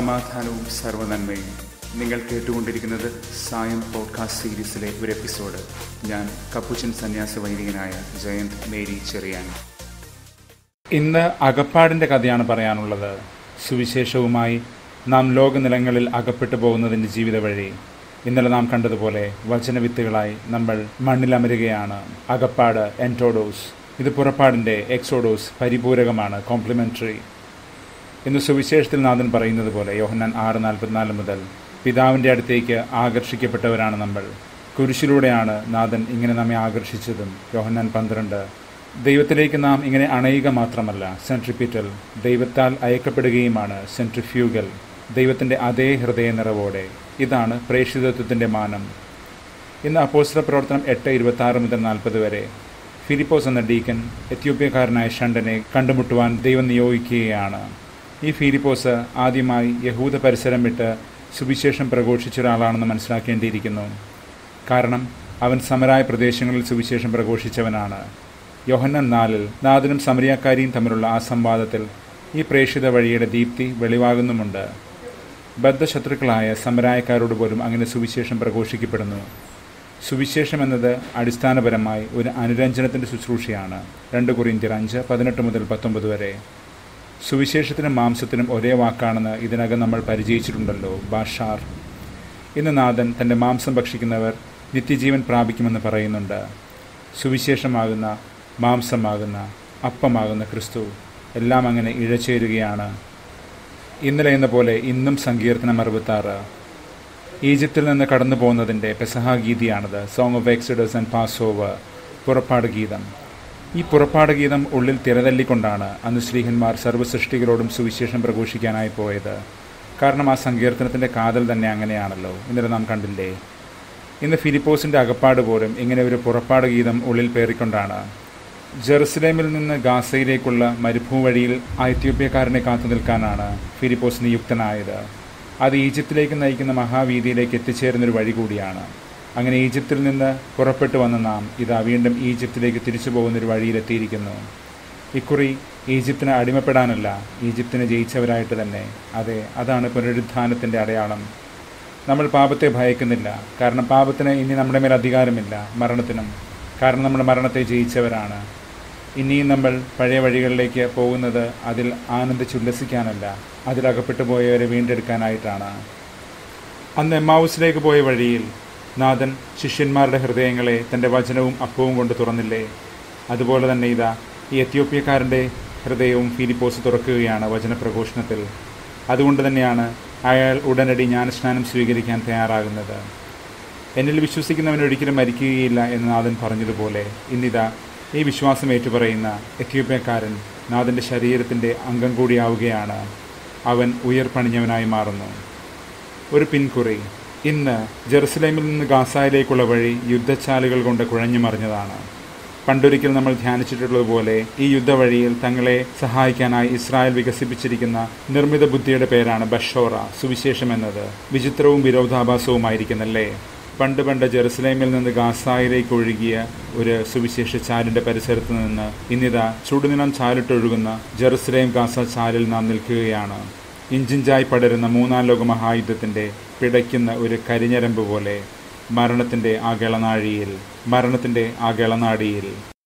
സമാധാനവും സർവ്വനന്മയും നിങ്ങൾ കേട്ടുകൊണ്ടിരിക്കുന്നത് സായം പോഡ്കാസ്റ്റ് സീരീസിലെ ഒരു എപ്പിസോഡ് ഞാൻ കപ്പുച്ചൻ സന്യാസ വൈദികനായ ജയന്ത് മേരി ചെറിയാൻ ഇന്ന് അകപ്പാടിൻ്റെ കഥയാണ് പറയാനുള്ളത് സുവിശേഷവുമായി നാം ലോകനിലങ്ങളിൽ അകപ്പെട്ടു പോകുന്നതിൻ്റെ ജീവിത വഴി ഇന്നലെ നാം കണ്ടതുപോലെ വചനവിത്തുകളായി നമ്മൾ മണ്ണിലമരുകയാണ് അകപ്പാട് എൻറ്റോഡോസ് ഇത് പുറപ്പാടിൻ്റെ എക്സോഡോസ് പരിപൂരകമാണ് കോംപ്ലിമെൻ്ററി ഇന്ന് സുവിശേഷത്തിൽ നാഥൻ പറയുന്നത് പോലെ യോഹന്നാൻ ആറ് നാൽപ്പത്തിനാല് മുതൽ പിതാവിൻ്റെ അടുത്തേക്ക് ആകർഷിക്കപ്പെട്ടവരാണ് നമ്മൾ കുരിശിലൂടെയാണ് നാഥൻ ഇങ്ങനെ നമ്മെ ആകർഷിച്ചതും യോഹന്നാൻ പന്ത്രണ്ട് ദൈവത്തിലേക്ക് നാം ഇങ്ങനെ അണയുക മാത്രമല്ല സെൻട്രിപ്പിറ്റൽ ദൈവത്താൽ അയക്കപ്പെടുകയുമാണ് സെൻട്രിഫ്യൂഗൽ ദൈവത്തിൻ്റെ അതേ ഹൃദയ നിറവോടെ ഇതാണ് പ്രേക്ഷിതത്വത്തിൻ്റെ മാനം ഇന്ന് അപ്പോസ്റ്റല പ്രവർത്തനം എട്ട് ഇരുപത്തി ആറ് മുതൽ നാൽപ്പത് വരെ ഫിലിപ്പോസ് എന്ന ഡീക്കൻ എത്യോപ്യക്കാരനായ ഷണ്ടനെ കണ്ടുമുട്ടുവാൻ ദൈവം നിയോഗിക്കുകയാണ് ഈ ഫിലിപ്പോസ് ആദ്യമായി യഹൂദ പരിസരം വിട്ട് സുവിശേഷം പ്രഘോഷിച്ച ഒരാളാണെന്ന് മനസ്സിലാക്കേണ്ടിയിരിക്കുന്നു കാരണം അവൻ സമരായ പ്രദേശങ്ങളിൽ സുവിശേഷം പ്രഘോഷിച്ചവനാണ് യോഹന്നൻ നാലിൽ നാഥനും സമരിയാക്കാരിയും തമ്മിലുള്ള ആ സംവാദത്തിൽ ഈ പ്രേക്ഷിത വഴിയുടെ ദീപ്തി വെളിവാകുന്നുമുണ്ട് ബദ്ധശത്രുക്കളായ സമരായക്കാരോട് പോലും അങ്ങനെ സുവിശേഷം പ്രഘോഷിക്കപ്പെടുന്നു സുവിശേഷം എന്നത് അടിസ്ഥാനപരമായി ഒരു അനുരഞ്ജനത്തിൻ്റെ ശുശ്രൂഷയാണ് രണ്ട് കുറിന്തിയർ അഞ്ച് പതിനെട്ട് മുതൽ പത്തൊമ്പത് വരെ സുവിശേഷത്തിനും മാംസത്തിനും ഒരേ വാക്കാണെന്ന് ഇതിനകം നമ്മൾ പരിചയിച്ചിട്ടുണ്ടല്ലോ ബാഷാർ ഇന്ന് നാഥൻ തൻ്റെ മാംസം ഭക്ഷിക്കുന്നവർ നിത്യജീവൻ പ്രാപിക്കുമെന്ന് പറയുന്നുണ്ട് സുവിശേഷമാകുന്ന മാംസമാകുന്ന അപ്പമാകുന്ന ക്രിസ്തു എല്ലാം അങ്ങനെ ഇഴചേരുകയാണ് ഇന്നലെ എന്ന പോലെ ഇന്നും സങ്കീർത്തനം അറുപത്താറ് ഈജിപ്തിൽ നിന്ന് കടന്നു പോകുന്നതിൻ്റെ പെസഹ ഗീതിയാണിത് song of Exodus and Passover പുറപ്പാട് ഗീതം ഈ പുറപ്പാട് ഗീതം ഉള്ളിൽ തിരതല്ലിക്കൊണ്ടാണ് അന്ന് ശ്രീഹന്മാർ സർവ്വസൃഷ്ടികളോടും സുവിശേഷം പ്രഘോഷിക്കാനായി പോയത് കാരണം ആ സങ്കീർത്തനത്തിൻ്റെ കാതൽ തന്നെ അങ്ങനെയാണല്ലോ ഇന്നലെ നാം കണ്ടില്ലേ ഇന്ന് ഫിലിപ്പോസിൻ്റെ അകപ്പാട് പോലും ഇങ്ങനെ ഒരു പുറപ്പാട് ഗീതം ഉള്ളിൽ പേറിക്കൊണ്ടാണ് ജെറുസലേമിൽ നിന്ന് ഗാസയിലേക്കുള്ള മരുഭൂവഴിയിൽ ആ എത്യോപ്യക്കാരനെ കാത്തു നിൽക്കാനാണ് ഫിലിപ്പോസ് നിയുക്തനായത് അത് ഈജിപ്തിലേക്ക് നയിക്കുന്ന മഹാവീതിയിലേക്ക് എത്തിച്ചേരുന്നൊരു വഴി കൂടിയാണ് അങ്ങനെ ഈജിപ്തിൽ നിന്ന് പുറപ്പെട്ടു വന്ന നാം ഇതാ വീണ്ടും ഈജിപ്തിലേക്ക് തിരിച്ചു പോകുന്നൊരു വഴിയിലെത്തിയിരിക്കുന്നു ഇക്കുറി ഈജിപ്തിന് അടിമപ്പെടാനല്ല ഈജിപ്തിനെ ജയിച്ചവരായിട്ട് തന്നെ അതെ അതാണ് പുനരുത്ഥാനത്തിൻ്റെ അടയാളം നമ്മൾ പാപത്തെ ഭയക്കുന്നില്ല കാരണം പാപത്തിന് ഇനി നമ്മുടെ മേൽ അധികാരമില്ല മരണത്തിനും കാരണം നമ്മുടെ മരണത്തെ ജയിച്ചവരാണ് ഇനിയും നമ്മൾ പഴയ വഴികളിലേക്ക് പോകുന്നത് അതിൽ ആനന്ദിച്ചുല്ലസിക്കാനല്ല അതിലകപ്പെട്ടു പോയവരെ വീണ്ടെടുക്കാനായിട്ടാണ് അന്ന് എമ്മാവുസിലേക്ക് പോയ വഴിയിൽ നാഥൻ ശിഷ്യന്മാരുടെ ഹൃദയങ്ങളെ തൻ്റെ വചനവും അപ്പവും കൊണ്ട് തുറന്നില്ലേ അതുപോലെ തന്നെ ഇതാ ഈ എത്യോപ്യക്കാരൻ്റെ ഹൃദയവും ഫിലിപ്പോസ് തുറക്കുകയാണ് വചനപ്രഘോഷണത്തിൽ അതുകൊണ്ട് തന്നെയാണ് അയാൾ ഉടനടി ജ്ഞാനസ്നാനം സ്വീകരിക്കാൻ തയ്യാറാകുന്നത് എന്നിൽ വിശ്വസിക്കുന്നവൻ ഒരിക്കലും മരിക്കുകയില്ല എന്ന് നാഥൻ പറഞ്ഞതുപോലെ ഇന്നിതാ ഈ വിശ്വാസം ഏറ്റുപറയുന്ന എത്യോപ്യക്കാരൻ നാഥൻ്റെ ശരീരത്തിൻ്റെ അംഗം കൂടിയാവുകയാണ് അവൻ ഉയർപ്പണിഞ്ഞവനായി മാറുന്നു ഒരു പിൻകുറി ഇന്ന് ജെറുസലേമിൽ നിന്ന് ഗാസായിലേക്കുള്ള വഴി യുദ്ധച്ചാലുകൾ കൊണ്ട് കുഴഞ്ഞു മറിഞ്ഞതാണ് പണ്ടൊരിക്കൽ നമ്മൾ ധ്യാനിച്ചിട്ടുള്ളതുപോലെ ഈ യുദ്ധവഴിയിൽ തങ്ങളെ സഹായിക്കാനായി ഇസ്രായേൽ വികസിപ്പിച്ചിരിക്കുന്ന നിർമ്മിത ബുദ്ധിയുടെ പേരാണ് ബഷോറ സുവിശേഷം എന്നത് വിചിത്രവും വിരോധാഭാസവുമായിരിക്കുന്നല്ലേ പണ്ട് പണ്ട് ജെറുസലേമിൽ നിന്ന് ഗാസായിലേക്ക് ഒഴുകിയ ഒരു സുവിശേഷ ചാലിന്റെ പരിസരത്ത് നിന്ന് ഇന്നിതാ ചുടുനിലം ചാലിട്ടൊഴുകുന്ന ജെറുസലേം ഗാസ ചാലിൽ നാം നിൽക്കുകയാണ് ഇഞ്ചിഞ്ചായി പടരുന്ന മൂന്നാം ലോക മഹായുദ്ധത്തിന്റെ പിടയ്ക്കുന്ന ഒരു കരിഞ്ഞരമ്പ് പോലെ മരണത്തിന്റെ ആ ഗളനാഴിയിൽ മരണത്തിന്റെ ആ ഗളനാടിയിൽ